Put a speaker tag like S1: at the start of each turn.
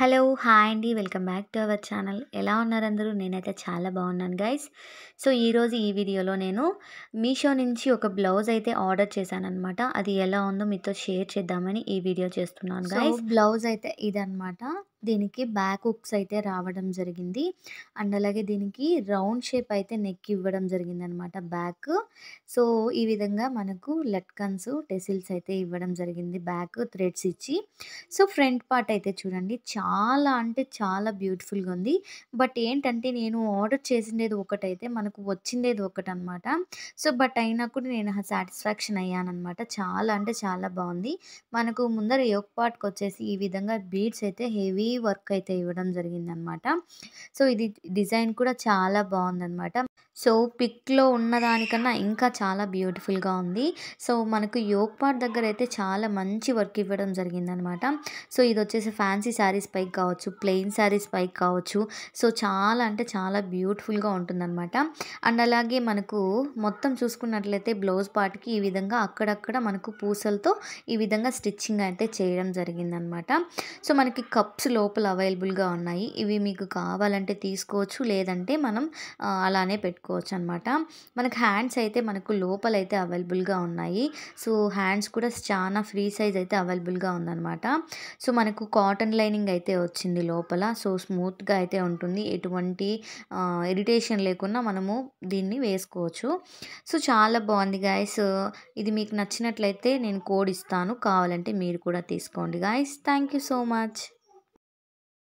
S1: Hello! Hi అండి. Welcome back to our channel. ఎలా ఉన్నారు అందరూ? నేనైతే చాలా బాగున్నాను గైస్. సో, ఈరోజు ఈ వీడియోలో నేను మీషో నుంచి ఒక బ్లౌజ్ అయితే ఆర్డర్ చేశాననమాట. అది ఎలా ఉందో మీతో షేర్ చేద్దామని ఈ వీడియో చేస్తున్నాను
S2: సో,
S1: గైస్.
S2: బ్లౌజ్ అయితే ఇదనమాట. దీనికి బ్యాక్ హుక్స్ అయితే రావడం జరిగింది. అండ్ అలాగే దీనికి రౌండ్ షేప్ అయితే నెక్ ఇవ్వడం జరిగిందనమాట బ్యాక్. సో, ఈ విధంగా మనకు లట్కన్స్, టెసిల్స్ అయితే ఇవ్వడం జరిగింది బ్యాక్ థ్రెడ్స్ ఇచ్చి. సో, ఫ్రంట్ పార్ట్ అయితే చూడండి చాలా అంటే చాలా బ్యూటిఫుల్‌గా ఉంది. బట్ ఏంటంటే నేను ఆర్డర్ చేసిండేది ఒకటైతే మనకు వచ్చిండేది ఒకటనమాట. సో, బట్ అయినా కూడా నేను సాటిస్ఫాక్షన్ అయ్యాననమాట. చాలా అంటే చాలా బావుంది. మనకు ముందర యోక్ పార్ట్‌కొచ్చేసి ఈ విధంగా బీడ్స్ అయితే హెవీ వర్క్ అయితే ఇవ్వడం జరిగిందనమాట. సో, ఇది డిజైన్ కూడా చాలా బావుందనమాట. సో, పిక్‌లో ఉన్నదానికన్నా ఇంకా చాలా బ్యూటిఫుల్‌గా ఉంది. సో, మనకు యోక్ పార్ట్ దగ్గర అయితే చాలా మంచి వర్క్ ఇవ్వడం జరిగిందనమాట. సో, ఇదొచ్చేసి ఫ్యాన్సీ శారీస్ పైకి కావచ్చు, ప్లెయిన్ శారీస్ పైకి కావచ్చు. సో, చాలా అంటే చాలా బ్యూటిఫుల్‌గా ఉంటుందనమాట. అండ్ అలాగే మనకు మొత్తం చూసుకున్నట్లయితే బ్లౌజ్ పార్ట్‌కి ఈ విధంగా అక్కడక్కడ మనకు పూసలతో ఈ విధంగా స్టిచ్చింగ్ అయితే చేయడం జరిగిందనమాట. సో, మనకి కప్స్ లోపల అవైలబుల్‌గా ఉన్నాయి. ఇవి మీకు కావాలంటే తీసుకోవచ్చు. లేదంటే మనం ఆహ్, అలానే పెట్టుకోవచ్చనమాట. మనకు హ్యాండ్స్ అయితే మనకు లోపలైతే అవైలబుల్‌గా ఉన్నాయి. సో, హ్యాండ్స్ కూడా చానా ఫ్రీ సైజ్ అయితే అవైలబుల్‌గా ఉందనమాట. సో, మనకు కాటన్ లైనింగ్ అయితే వచ్చింది లోపల. సో, స్మూత్‌గా అయితే ఉంటుంది. ఎటువంటి ఆహ్, ఇరిటేషన్ లేకుండా మనము దీన్ని వేసుకోవచ్చు. సో, చాలా బావుంది గైస్. ఇది మీకు నచ్చినట్లయితే నేను కోడ్ ఇస్తాను. కావాలంటే మీరు కూడా తీసుకోండి guys. Thank you so much.